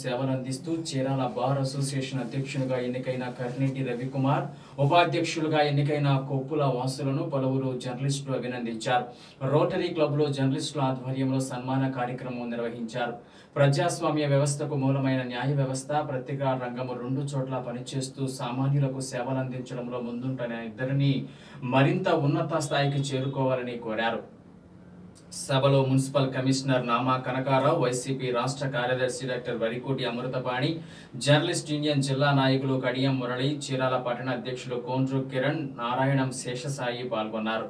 సేవలందిస్తూ Chirala bar association అధ్యక్షునిగా ఎన్నికైన కర్నెట్టి రవికుమార్ ఉపాధ్యక్షులుగా ఎన్నికైన కొప్పుల వాసులను పలువురు జర్నలిస్టులు అభినందించారు రోటరీ క్లబ్లో జర్నలిస్టుల ఆధ్వర్యంలో సన్మాన కార్యక్రమం నిర్వహించారు ప్రజాస్వామ్య వ్యవస్థకు మూలమైన న్యాయ వ్యవస్థ పత్రికా రంగము రెండు చోట్ల పనిచేస్తూ సామాన్యులకు సేవలందించడంలో ముందుంటున్న ఇద్దరిని మరింత ఉన్నత స్థాయికి చేరుకోవాలని కోరారు సభలో municipal commissioner Nama Kanakarao YCP రాష్ట్ర కార్యదర్శి doctor Varikoti Amruthapani journalist union జిల్లా నాయకులు కడియం మురళి చీరాల పట్టణ అధ్యక్షులు కోండ్రు కిరణ్ నారాయణం శేషసాయి పాల్గొన్నారు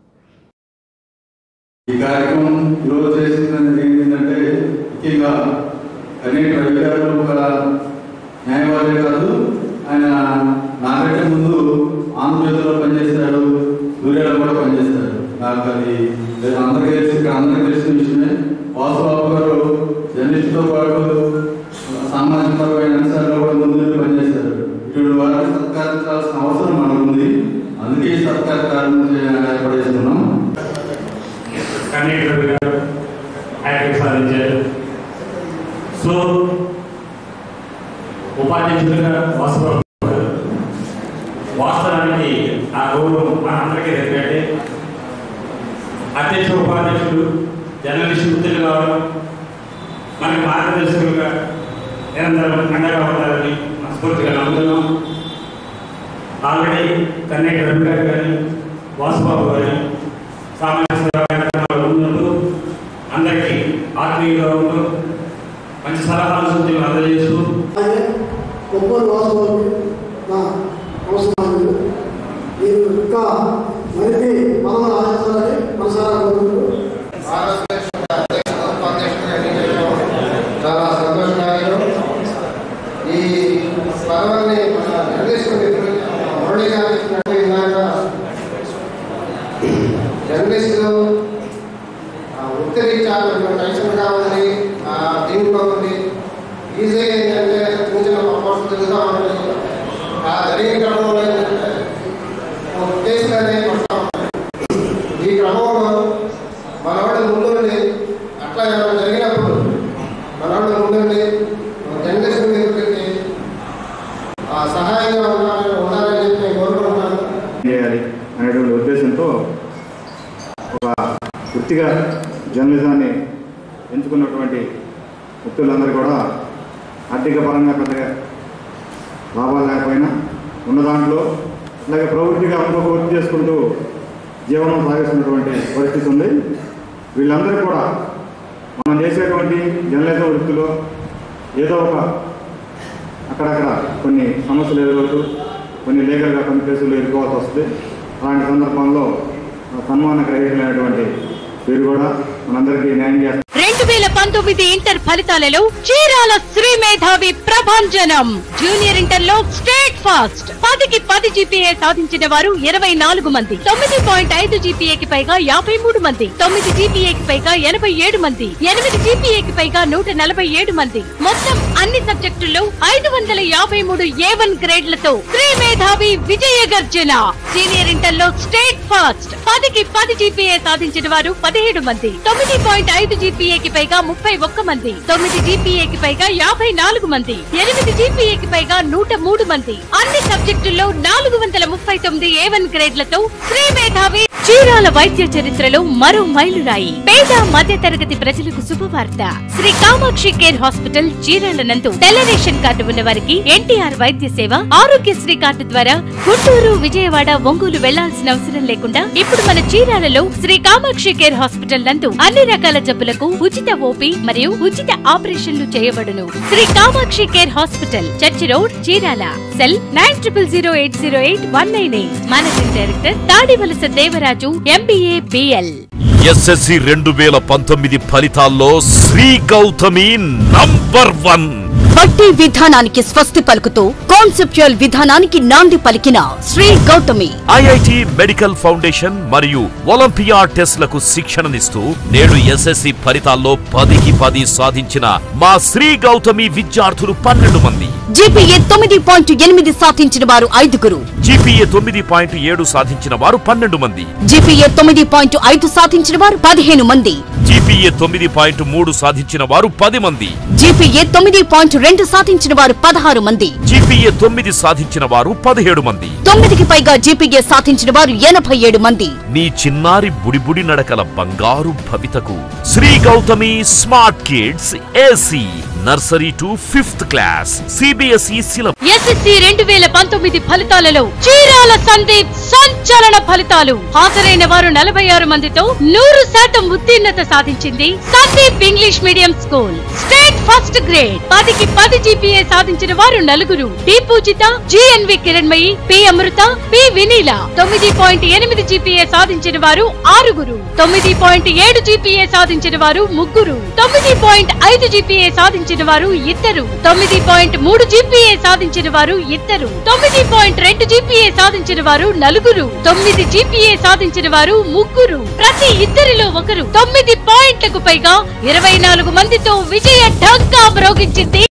ఈ కార్యక్రమం ఈరోజు చేసింది ఏంటంటే ముఖ్యంగా కనీట రవి గారు ఒక న్యాయవాది కాదు ఆయన నాకంటే ముందు ఆంధ్రప్రదేశ్లో పనిచేశాడు సూర్యాలో కూడా పనిచేశాడు నాకు అది అందరికీ తెలిసి ఇక్కడ అందరికీ తెలిసిన విషయమే వాసుబాబు గారు జర్నలిస్ట్తో పాటు సామాజిక పరమైన అంశాల్లో కూడా ముందు నుండి పనిచేశారు ఇటువంటి వారిని సత్కరించాల్సిన అవసరం మనకు ఉంది అందుకే ఈ సత్కార కార్యక్రమం ఏర్పడేస్తున్నాం కన్నీటి రవి గారు హ్యాట్రిక్ సాధించారు సో ఉపాధ్యక్షులుగా వాసుబాబు గారు వాస్తవానికి ఆ గౌరవం మనందరికీ ఎందుకంటే అధ్యక్ష ఉపాధ్యక్షుడు జర్నలిస్ట్ వృత్తులు కావడం మనకి మార్గదర్శకులుగా నిరంతరం అండగా ఉండాలని మనస్ఫూర్తిగా నమ్ముతున్నాం ఆల్రెడీ కన్నయ్య రవి గారు కానీ వాసుబాబు గారు సామాన్య సేవా కార్యక్రమాలు ఉంటూ అందరికీ ఆత్మీయంగా ఉంటూ మంచి సలహాలు సూచనలు అందజేస్తూ అలాగే ఒక్కరు వాస్తవాలు నా నమస్కారాలు మీరు ఇంకా మరిన్ని మనల్ని ఆశించాలని మనసారా కోరుకుంటూ చాలా సంతోషదాయకం ఈ పదవాన్ని జర్నలిస్టులు మురళి గారు చెప్పినట్టు ఇందాక జర్నలిస్టులు ఆ, వృత్తిరీత్యా కొంచెం టెన్షన్గా ఉంది ఆ, దీంట్లో ఉంది ఈజీగా ఏంటంటే చిన్న చిన్న ప్రపోజల్ తిరుగుతూ ఉంటుంది ఆ జరిగిన క్రమంలో ఏంటంటే ఒక కేసులు అనేవి వస్తూ ఉంటాయి ఈ క్రమంలో మనవాడు ముందుండి అట్లా ఏమైనా జరిగినప్పుడు మనవాడు ముందుండి జర్నలిస్ట్ మిత్రులకి ఆ, సహాయంగా ఉండాలని ఉండాలని చెప్పి నేను కోరుకుంటున్నాను చేయాలి అనేటువంటి ఉద్దేశంతో ఒక వృత్తిగా జర్నలిజాన్ని ఎంచుకున్నటువంటి వ్యక్తులందరూ కూడా ఆర్థిక పరంగా పెద్దగా లాభాలు లేకపోయినా ఉన్న దాంట్లో అలాగే ప్రవృత్తిగా ఇంకొక వృత్తి చేసుకుంటూ జీవనం సాగిస్తున్నటువంటి పరిస్థితి ఉంది వీళ్ళందరూ కూడా మనం చేసేటువంటి జర్నలిజం వృత్తిలో ఏదో ఒక అక్కడక్కడ కొన్ని సమస్యలు ఎదురవుతూ కొన్ని లీగల్గా కొన్ని కేసులు ఎదుర్కోవాల్సి వస్తుంది అలాంటి సందర్భంలో ఆ సన్మాన గ్రహీతలైనటువంటి వీరు కూడా మనందరికీ న్యాయం చేస్తారు రెండు వేల పంతొమ్మిది ఇంటర్ ఫలితాలలో చీరాల శ్రీ మేధావి ప్రభంజనం జూనియర్ ఇంటర్ లో స్టేట్ ఫాస్ట్ పదికి పది జీపీఏ సాధించిన వారు ఇరవై నాలుగు మంది తొమ్మిది పాయింట్ ఐదు జీపీఏకి పైగా యాభై మూడు మంది తొమ్మిది జీపీఏకి పైగా ఎనభై ఏడు మంది ఎనిమిది జీపీఏకి పైగా నూట నలభై ఏడు మంది మొత్తం అన్ని సబ్జెక్టుల్లో ఐదు వందల యాభై మూడు ఏ వన్ గ్రేడ్లతో శ్రీ మేధావి విజయ గర్జన సీనియర్ ఇంటర్ లో స్టేట్ ఫాస్ట్ పదికి పది జీపీఏ సాధించిన వారు పదిహేడు మంది తొమ్మిది పాయింట్ ఐదు జీపీఏకి పైగా ముప్పై ఒక్క మంది తొమ్మిది జీపీఏకి పైగా యాభై నాలుగు మంది ఎనిమిది జీపీఏకి పైగా నూట మూడు మంది అన్ని సబ్జెక్టుల్లో నాలుగు వందల ముప్పై తొమ్మిది ఏ వన్ గ్రేడ్లతో శ్రీ మేధావి చీరాల వైద్య చరిత్రలో మరో మైలురాయి పేద మధ్య తరగతి ప్రజలకు శుభవార్త శ్రీ కామాక్షి కేర్ హాస్పిటల్ చీరాల నందు తెల్ల రేషన్ కార్డు ఉన్న వారికి ఎన్టీఆర్ వైద్య సేవ ఆరోగ్యశ్రీ కార్డు ద్వారా గుంటూరు విజయవాడ ఒంగోలు వెళ్లాల్సిన అవసరం లేకుండా ఇప్పుడు మన చీరాలలో శ్రీ కామాక్షి కేర్ హాస్పిటల్ నందు అన్ని రకాల జబ్బులకు ఉచిత ఓపీ మరియు ఉచిత ఆపరేషన్లు చేయబడును Sri Kamakshi care hospital church road Chirala cell nine triple zero eight zero eight one nine eight managing director Tadivalasa Devaraju MBA BL SSC రెండు వేల పంతొమ్మిది ఫలితాల్లో శ్రీ గౌతమి నంబర్ వన్ బట్టి విధానానికి స్వస్తి పలుకుతూ కాన్సెప్చువల్ విధానానికి నాంది పలికిన Sri Gautami IIT medical foundation మరియు ఒలింపియా టెస్ట్లకు శిక్షణనిస్తూ నేడు ఎస్ఎస్సి ఫలితాల్లో పదికి పది సాధించిన మా శ్రీ గౌతమి విద్యార్థులు పన్నెండు మంది జీపీఏ తొమ్మిది పాయింట్ ఎనిమిది సాధించిన వారు ఐదుగురు జీపీఏ తొమ్మిది పాయింట్ ఏడు సాధించిన వారు పన్నెండు మంది జీపీఏ తొమ్మిది పాయింట్ ఐదు సాధించిన వారు పదిహేను మంది జీపీఏ తొమ్మిది పాయింట్ మూడు సాధించిన వారు పది మంది జీపీఏ తొమ్మిది పాయింట్ రెండు సాధించిన వారు పదహారు మంది జీపీఏ తొమ్మిది సాధించిన వారు పదిహేడు మంది తొమ్మిదికి పైగా జీపీఏ సాధించిన వారు ఎనభై ఏడు మంది నీ చిన్నారి బుడిబుడి నడకల బంగారు భవితకు Sri Gautami smart kids AC nursery to fifth class CBSE syllabus SSC రెండు వేల పంతొమ్మిది ఫలితాలలో చీరాల సందీప్ సంచలన ఫలితాలు హాజరైన వారు నలభై ఆరు మందితో నూరు శాతం ఉత్తీర్ణత సాధించింది Sandeep English medium school state first grade పదికి పది జీపీఏ సాధించిన వారు నలుగురు D Poojitha GNV Kiranmayi P Amrutha P Vineela తొమ్మిది పాయింట్ ఎనిమిది జీపీఏ సాధించిన వారు ఆరుగురు తొమ్మిది పాయింట్ ఏడు జీపీఏ సాధించిన వారు ముగ్గురు తొమ్మిది పాయింట్ ఐదు జీపీఏ సాధించిన వారు ఇద్దరు తొమ్మిది పాయింట్ మూడు జీపీఏ సాధించిన వారు ఇద్దరు తొమ్మిది పాయింట్ రెండు జీపీఏ సాధించిన వారు నలుగురు తొమ్మిది జీపీఏ సాధించిన వారు ముగ్గురు ప్రతి ఇద్దరిలో ఒకరు తొమ్మిది పాయింట్లకు పైగా ఇరవై నాలుగు మందితో విజయ ఢంకా మ్రోగించింది